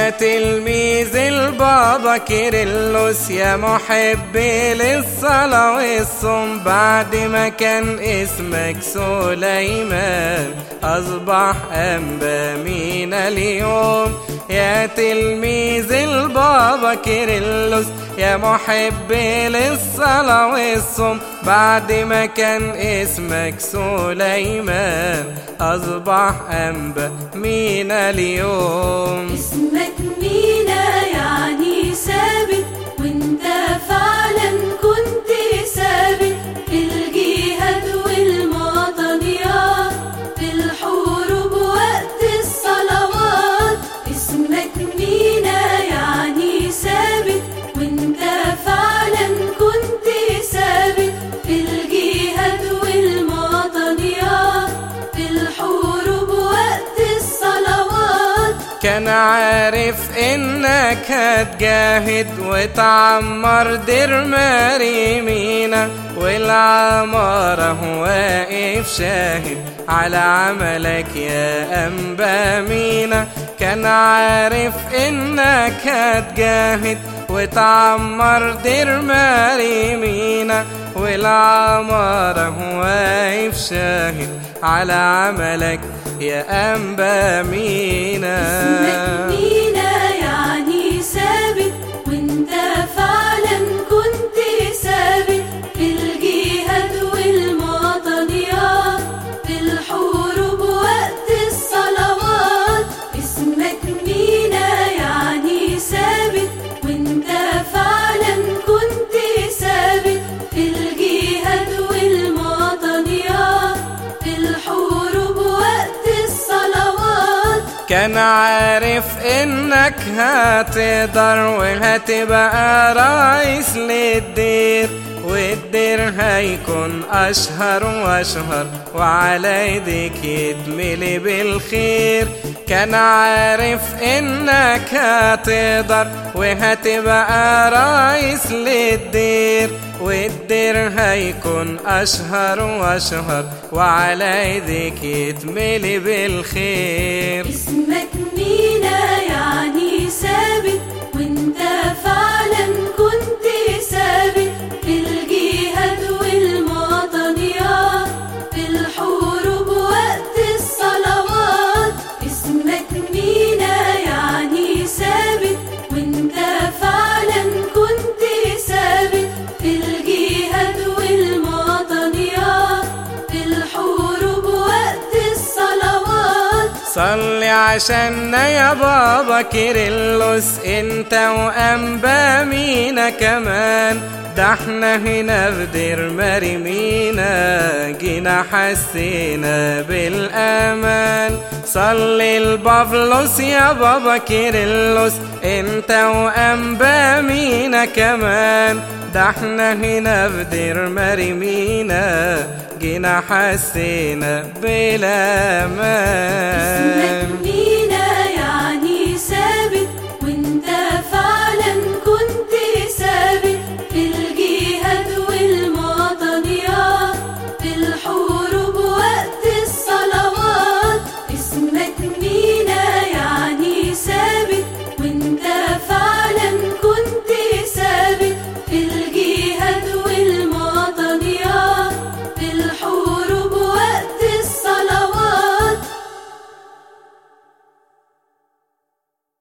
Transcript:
يا تلميذ البابا كيرلس يا محب للصلاة والصوم بعد ما كان اسمك سليمان أصبح أنبا مين اليوم يا تلميذ البابا كيرلس يا محب للصلاة والصوم بعد ما كان اسمك سليمان أصبح أنبا مين اليوم اسمك مينا يعني ثابت وانت فعلا كنت ثابت في الجهاد والمطنيات في الحروب وقت الصلوات اسمك مينا يعني ثابت وانت فعلا كنت ثابت في الجهاد والمطنيات في الحروب وقت الصلوات كان عارف انك هتجاهد وتعمر دير مريمينا والعمارة واقف شاهد على عملك يا أنبا مينا كان عارف انك هتجاهد وتعمر دير مريمينا والعمارة واقف شاهد على عملك يا أنبا مينا اسمك مينا يعني ثابت وانت فعلا كنت ثابت في الجهاد والمطنيات في الحروب وقت الصلوات اسمك مينا يعني ثابت وانت فعلا كنت ثابت في الجهاد والمطنيات في الحروب وقت الصلوات كان عارف انك هتقدر وهتبقى رئيس للدير والدير هيكون اشهر واشهر وعلى ايديك يتملي بالخير كان عارف انك هتقدر وهتبقى رئيس للدير والدير هيكون اشهر واشهر وعلى ايديك يتملي بالخير اسمك مينا يعني ثابت وانت فعلا كنت ثابت في الجهاد والمطنيات في الحروب وقت الصلوات اسمك مينا يعني ثابت وانت فعلا كنت ثابت في الجهاد والمطنيات في الحروب وقت الصلوات صلي عشاننا يا بابا كيرلس انت وانبا مينا كمان ده احنا هنا في دير مريمينا جينا حسينا بالامان صلي البافلوس يا بابا كيرلس انت وانبا مينا كمان ده احنا هنا في دير مريمينا جينا حسينا بالامان